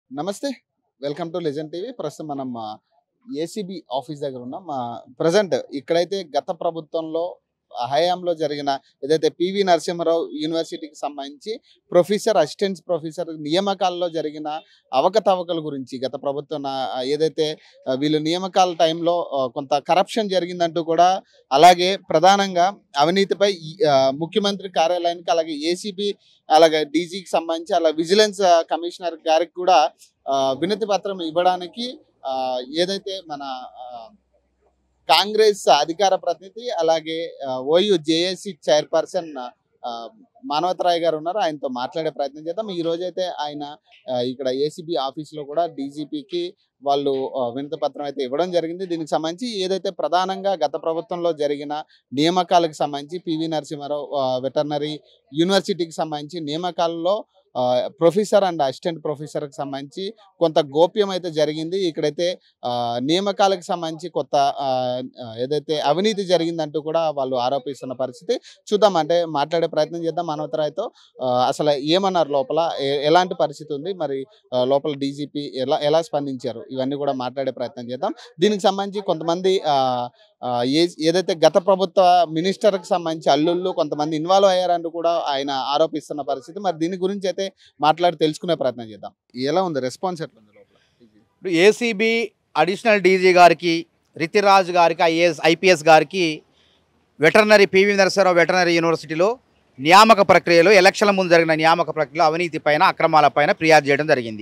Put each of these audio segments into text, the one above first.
నమస్తే welcome to legend TV ప్రస్తుతం మనం ఏసీబీ ఆఫీస్ దగ్గర ఉన్నాం ప్రజెంట్ ఇక్కడైతే గత ప్రభుత్వంలో ఆ హయాంలో జరిగిన ఏదైతే పివి నరసింహారావు యూనివర్సిటీకి సంబంధించి ప్రొఫెసర్ అసిస్టెంట్ ప్రొఫెసర్ నియామకాల్లో జరిగిన అవకతవకల గురించి గత ప్రభుత్వం ఆ, ఏదైతే ఆ, వీళ్ళు నియామకాల టైంలో ఆ, కొంత కరప్షన్ జరిగిందంటూ కూడా అలాగే ప్రధానంగా అవినీతిపై ఈ, ఆ, ముఖ్యమంత్రి కార్యాలయానికి అలాగే ఏసీబీ అలాగే డీజీకి సంబంధించి అలా విజిలెన్స్ ఆ, కమిషనర్ గారికి కూడా ఆ, వినతి పత్రం ఇవ్వడానికి ఆ, ఏదైతే మన ఆ, కాంగ్రెస్ అధికార ప్రతినిధి అలాగే ఆ, ఓయూ జేఏసీ చైర్పర్సన్ ఆ, మానవతరాయ్ గారు ఉన్నారు ఆయనతో మాట్లాడే ప్రయత్నం చేద్దాం ఈ రోజైతే ఆయన ఆ, ఇక్కడ ఏసీబీ ఆఫీస్లో కూడా డీజీపీకి వాళ్ళు ఆ, వినతి పత్రం అయితే ఇవ్వడం జరిగింది దీనికి సంబంధించి ఏదైతే ప్రధానంగా గత ప్రభుత్వంలో జరిగిన నియామకాలకు సంబంధించి పివి నరసింహారావు వెటర్నరీ యూనివర్సిటీకి సంబంధించి నియామకాలలో ఆ, ప్రొఫెసర్ అండ్ అసిస్టెంట్ ప్రొఫెసర్కి సంబంధించి కొంత గోప్యం అయితే జరిగింది ఇక్కడైతే ఆ, నియామకాలకు సంబంధించి కొత్త ఆ, ఆ, ఏదైతే అవినీతి జరిగిందంటూ కూడా వాళ్ళు ఆరోపిస్తున్న పరిస్థితి చూద్దాం అంటే మాట్లాడే ప్రయత్నం చేద్దాం మానవతరాయ్తో ఆ, అసలు ఏమన్నారు లోపల ఏ- ఎలాంటి పరిస్థితి ఉంది మరి ఆ, లోపల డీజీపీ ఎలా ఎలా స్పందించారు ఇవన్నీ కూడా మాట్లాడే ప్రయత్నం చేద్దాం దీనికి సంబంధించి కొంతమంది ఆ, ఆ, ఏ ఏదైతే గత ప్రభుత్వ మినిస్టర్కి సంబంధించి అల్లుళ్ళు కొంతమంది ఇన్వాల్వ్ అయ్యారంటూ కూడా ఆయన ఆరోపిస్తున్న పరిస్థితి మరి దీని గురించి అయితే మాట్లాడి తెలుసుకునే ప్రయత్నం చేద్దాం ఎలా ఉంది రెస్పాన్స్ ఎట్లా ఉంది లోపల ఇప్పుడు ఏసీబీ అడిషనల్ డీజీ గారికి రితిరాజ్ గారికి ఐఏఎస్ ఐపీఎస్ గారికి వెటర్నరీ పివి నరసరావు వెటర్నరీ యూనివర్సిటీలో నియామక ప్రక్రియలో ఎలక్షన్ల ముందు జరిగిన నియామక ప్రక్రియలో అవినీతి పైన అక్రమాలపైన ఫిర్యాదు చేయడం జరిగింది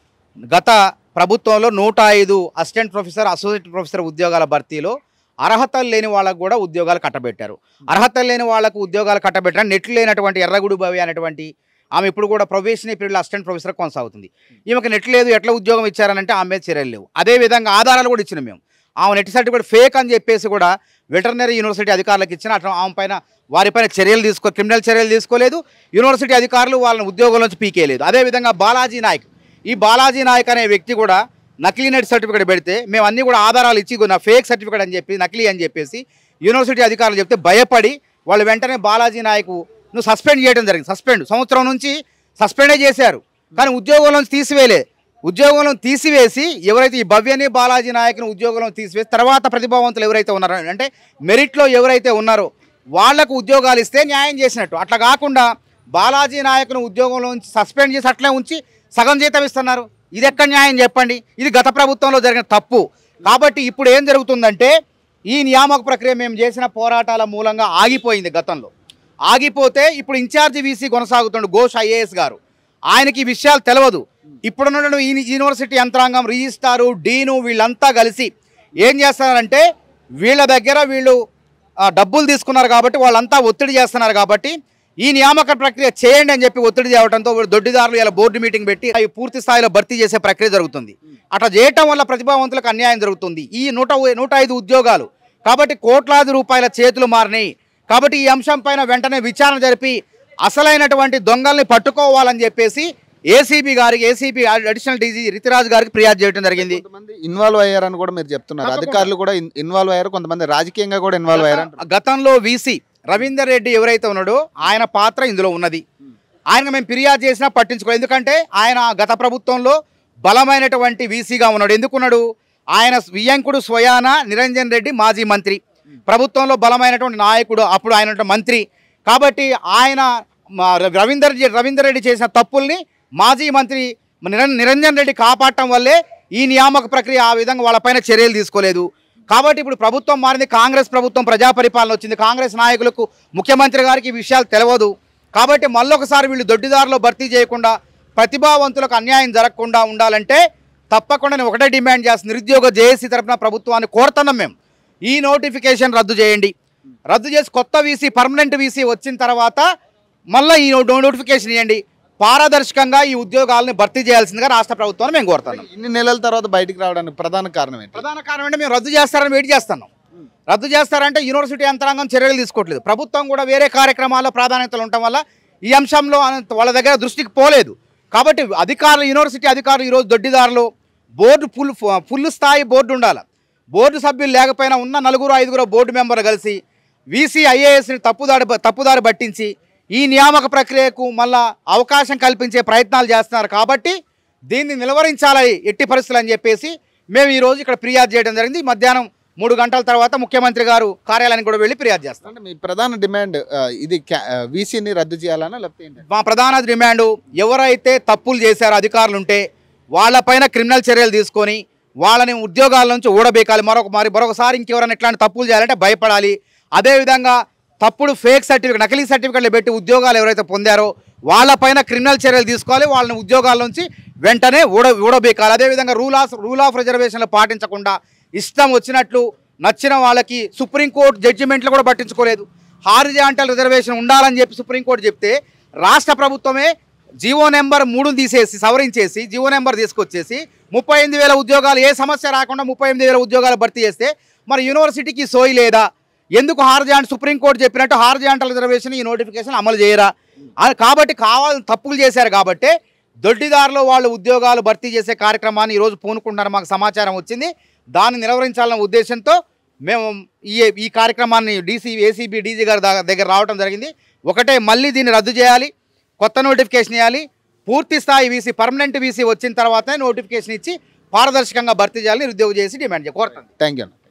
గత ప్రభుత్వంలో నూట ఐదు అసిస్టెంట్ ప్రొఫెసర్ అసోసియేట్ ప్రొఫెసర్ ఉద్యోగాల భర్తీలో అర్హతలు లేని వాళ్ళకు కూడా ఉద్యోగాలు కట్టబెట్టారు అర్హతలు లేని వాళ్ళకు ఉద్యోగాలు కట్టబెట్టారు నెట్లు లేనటువంటి ఎర్రగుడి భవి అనేటువంటి ఆమె ఇప్పుడు కూడా ప్రొఫెషనల్ పీరియడ్ అసిస్టెంట్ ప్రొఫెసర్ కొనసాగుతుంది ఈమెకు నెట్ లేదు ఎట్లా ఉద్యోగం ఇచ్చారనంటే ఆమె మీద చర్యలు లేవు అదేవిధంగా ఆధారాలు కూడా ఇచ్చినాం మేము ఆమె నెట్ సర్టిఫికేట్ ఫేక్ అని చెప్పేసి కూడా వెటర్నరీ యూనివర్సిటీ అధికారులకు ఇచ్చిన అట్లా ఆమె పైన వారిపైన చర్యలు తీసుకో క్రిమినల్ చర్యలు తీసుకోలేదు యూనివర్సిటీ అధికారులు వాళ్ళని ఉద్యోగం నుంచి పీకేయలేదు అదేవిధంగా బాలాజీ నాయక్ ఈ బాలాజీ నాయక్ అనే వ్యక్తి కూడా నకిలీ నెట్ సర్టిఫికేట్ పెడితే మేము అన్ని కూడా ఆధారాలు ఇచ్చి ఇగో నా ఫేక్ సర్టిఫికేట్ అని చెప్పి నకిలీ అని చెప్పేసి యూనివర్సిటీ అధికారులు చెప్తే భయపడి వాళ్ళు వెంటనే బాలాజీ నాయకు నువ్వు సస్పెండ్ చేయడం జరిగింది సస్పెండ్ సంవత్సరం నుంచి సస్పెండే చేశారు కానీ ఉద్యోగంలో నుంచి తీసివేయలే ఉద్యోగంలో తీసివేసి ఎవరైతే ఈ భవ్యని బాలాజీ నాయకుని ఉద్యోగంలో తీసివేసి తర్వాత ప్రతిభావంతులు ఎవరైతే ఉన్నారో అంటే మెరిట్లో ఎవరైతే ఉన్నారో వాళ్లకు ఉద్యోగాలు ఇస్తే న్యాయం చేసినట్టు అట్లా కాకుండా బాలాజీ నాయకుని ఉద్యోగంలో నుంచి సస్పెండ్ చేసి అట్లే ఉంచి సగం జీతం ఇస్తున్నారు ఇది ఎక్కడ న్యాయం చెప్పండి ఇది గత ప్రభుత్వంలో జరిగిన తప్పు కాబట్టి ఇప్పుడు ఏం జరుగుతుందంటే ఈ నియామక ప్రక్రియ మేము చేసిన పోరాటాల మూలంగా ఆగిపోయింది గతంలో ఆగిపోతే ఇప్పుడు ఇన్ఛార్జి వీసీ కొనసాగుతుండు ఘోష్ ఐఏఎస్ గారు ఆయనకి ఈ విషయాలు తెలియదు ఇప్పుడున్న ఈ యూనివర్సిటీ యంత్రాంగం రిజిస్టారు డీను వీళ్ళంతా కలిసి ఏం చేస్తున్నారంటే వీళ్ళ దగ్గర వీళ్ళు ఆ, డబ్బులు తీసుకున్నారు కాబట్టి వాళ్ళంతా ఒత్తిడి చేస్తున్నారు కాబట్టి ఈ నియామక ప్రక్రియ చేయండి అని చెప్పి ఒత్తిడి చేయడంతో వీళ్ళు దొడ్డిదారులు ఇలా బోర్డు మీటింగ్ పెట్టి అవి పూర్తి స్థాయిలో భర్తీ చేసే ప్రక్రియ జరుగుతుంది అట్లా చేయటం వల్ల ప్రతిభావంతులకు అన్యాయం జరుగుతుంది ఈ నూట నూట ఐదు ఉద్యోగాలు కాబట్టి కోట్లాది రూపాయల చేతులు మారినాయి కాబట్టి ఈ అంశం పైన వెంటనే విచారణ జరిపి అసలైనటువంటి దొంగల్ని పట్టుకోవాలని చెప్పేసి ఏసీబీ గారికి ఏసీబీ అడిషనల్ డీజీ రితిరాజ్ గారికి ఫిర్యాదు చేయడం జరిగింది కొంతమంది ఇన్వాల్వ్ అయ్యారని కూడా మీరు చెప్తున్నారు తప్పకుండా. అధికారులు కూడా ఇన్- ఇన్వాల్వ్ అయ్యారు కొంతమంది రాజకీయంగా కూడా ఇన్వాల్వ్ అయ్యారు అంటున్నారు. గతంలో వీసీ రవీందర్ రెడ్డి ఎవరైతే ఉన్నాడో ఆయన పాత్ర ఇందులో ఉన్నది ఆయన మేము ఫిర్యాదు చేసినా పట్టించుకో ఎందుకంటే ఆయన గత ప్రభుత్వంలో బలమైనటువంటి వీసీగా ఉన్నాడు ఎందుకున్నాడు ఆయన వియ్యంకుడు స్వయాన నిరంజన్ రెడ్డి మాజీ మంత్రి ప్రభుత్వంలో బలమైనటువంటి నాయకుడు అప్పుడు ఆయన ఉన్న మంత్రి కాబట్టి ఆయన మా రవీందర్ రెడ్డి- రవీందర్ రెడ్డి చేసిన తప్పుల్ని మాజీ మంత్రి నిరం నిరంజన్ రెడ్డి కాపాడటం వల్లే ఈ నియామక ప్రక్రియ ఆ విధంగా వాళ్ళపైన చర్యలు తీసుకోలేదు కాబట్టి ఇప్పుడు ప్రభుత్వం మారింది కాంగ్రెస్ ప్రభుత్వం ప్రజా పరిపాలన వచ్చింది కాంగ్రెస్ నాయకులకు ముఖ్యమంత్రి గారికి ఈ విషయాలు తెలియదు కాబట్టి మళ్ళొకసారి వీళ్ళు దొడ్డిదారిలో భర్తీ చేయకుండా ప్రతిభావంతులకు అన్యాయం జరగకుండా ఉండాలంటే తప్పకుండా నేను ఒకటే డిమాండ్ చేస్తాను నిరుద్యోగ జేఏసీ తరఫున ప్రభుత్వాన్ని కోరుతున్నాం మేము ఈ నోటిఫికేషన్ రద్దు చేయండి రద్దు చేసి కొత్త వీసీ పర్మనెంట్ వీసీ వచ్చిన తర్వాత మళ్ళీ ఈ నో- నోటిఫికేషన్ ఇవ్వండి పారదర్శకంగా ఈ ఉద్యోగాలను భర్తీ చేయాల్సిందిగా రాష్ట్ర ప్రభుత్వాన్ని మేము కోరుతున్నాం ఇన్ని నెలల తర్వాత బయటికి రావడానికి ప్రధాన కారణం ఏంటి ప్రధాన కారణం అంటే మేము రద్దు చేస్తారని వెయిట్ చేస్తున్నాం రద్దు చేస్తారంటే యూనివర్సిటీ యంత్రాంగం చర్యలు తీసుకోవట్లేదు ప్రభుత్వం కూడా వేరే కార్యక్రమాల్లో ప్రాధాన్యతలు ఉండటం వల్ల ఈ అంశంలో అనంత- వాళ్ళ దగ్గర దృష్టికి పోలేదు కాబట్టి అధికారులు యూనివర్సిటీ అధికారులు ఈరోజు దొడ్డిదారులు బోర్డు ఫుల్ ఫుల్ స్థాయి బోర్డు ఉండాలి బోర్డు సభ్యులు లేకపోయినా ఉన్న నలుగురు ఐదుగురు బోర్డు మెంబర్లు కలిసి వీసీ ఐఏఎస్ని తప్పుదారి తప్పుదారి పట్టించి ఈ నియామక ప్రక్రియకు మళ్ళా అవకాశం కల్పించే ప్రయత్నాలు చేస్తున్నారు కాబట్టి దీన్ని నిలువరించాలి ఎట్టి పరిస్థితులు అని చెప్పేసి మేము ఈరోజు ఇక్కడ ఫిర్యాదు చేయడం జరిగింది మధ్యాహ్నం మూడు గంటల తర్వాత ముఖ్యమంత్రి గారు కార్యాలయానికి కూడా వెళ్ళి ఫిర్యాదు చేస్తాం అంటే మీ ప్రధాన డిమాండ్ ఆ, ఇది వీసీని రద్దు చేయాలనా లేకపోతే ఏంటి మా ప్రధాన డిమాండు ఎవరైతే తప్పులు చేశారో అధికారులు ఉంటే వాళ్ళపైన క్రిమినల్ చర్యలు తీసుకొని వాళ్ళని ఉద్యోగాల నుంచి ఊడబేకాలి మరొక మరి మరొకసారి ఇంకెవరైనా ఇట్లాంటి తప్పులు చేయాలంటే భయపడాలి అదేవిధంగా తప్పుడు ఫేక్ సర్టిఫికేట్ నకిలీ సర్టిఫికేట్లు పెట్టి ఉద్యోగాలు ఎవరైతే పొందారో వాళ్ళపైన క్రిమినల్ చర్యలు తీసుకోవాలి వాళ్ళని ఉద్యోగాల నుంచి వెంటనే ఊడ ఊడబేకాలి అదేవిధంగా రూల్ ఆఫ్ రూల్ ఆఫ్ రిజర్వేషన్లు పాటించకుండా ఇష్టం వచ్చినట్లు నచ్చిన వాళ్ళకి సుప్రీంకోర్టు జడ్జిమెంట్లు కూడా పట్టించుకోలేదు హారిజాంటల్ రిజర్వేషన్ ఉండాలని చెప్పి సుప్రీంకోర్టు చెప్తే రాష్ట్ర ప్రభుత్వమే జీవో నెంబర్ మూడుని తీసేసి సవరించేసి జీవో నెంబర్ తీసుకొచ్చేసి ముప్పై ఎనిమిది వేల ఉద్యోగాలు ఏ సమస్య రాకుండా ముప్పై ఎనిమిది వేల ఉద్యోగాలు భర్తీ చేస్తే మరి యూనివర్సిటీకి సోయి లేదా ఎందుకు హార్జాంట్ సుప్రీంకోర్టు చెప్పినట్టు హార్జాంటల్ రిజర్వేషన్ ఈ నోటిఫికేషన్ అమలు చేయరా ఆ- కాబట్టి కావాలని తప్పులు చేశారు కాబట్టి దొడ్డిదారిలో వాళ్ళు ఉద్యోగాలు భర్తీ చేసే కార్యక్రమాన్ని ఈరోజు పూనుకుంటున్నారు మాకు సమాచారం వచ్చింది దాన్ని నిలవరించాలన్న ఉద్దేశంతో మేము ఈ ఈ కార్యక్రమాన్ని డీసీ ఏసీబీ డీజీ గారి దా- దగ్గర రావడం జరిగింది ఒకటే మళ్ళీ దీన్ని రద్దు చేయాలి కొత్త నోటిఫికేషన్ ఇవ్వాలి పూర్తి స్థాయి వీసీ పర్మనెంట్ వీసీ వచ్చిన తర్వాతనే నోటిఫికేషన్ ఇచ్చి పారదర్శకంగా భర్తీ చేయాలని నిరుద్యోగం చేసి డిమాండ్ చే- కోరుతుంది థ్యాంక్ యూ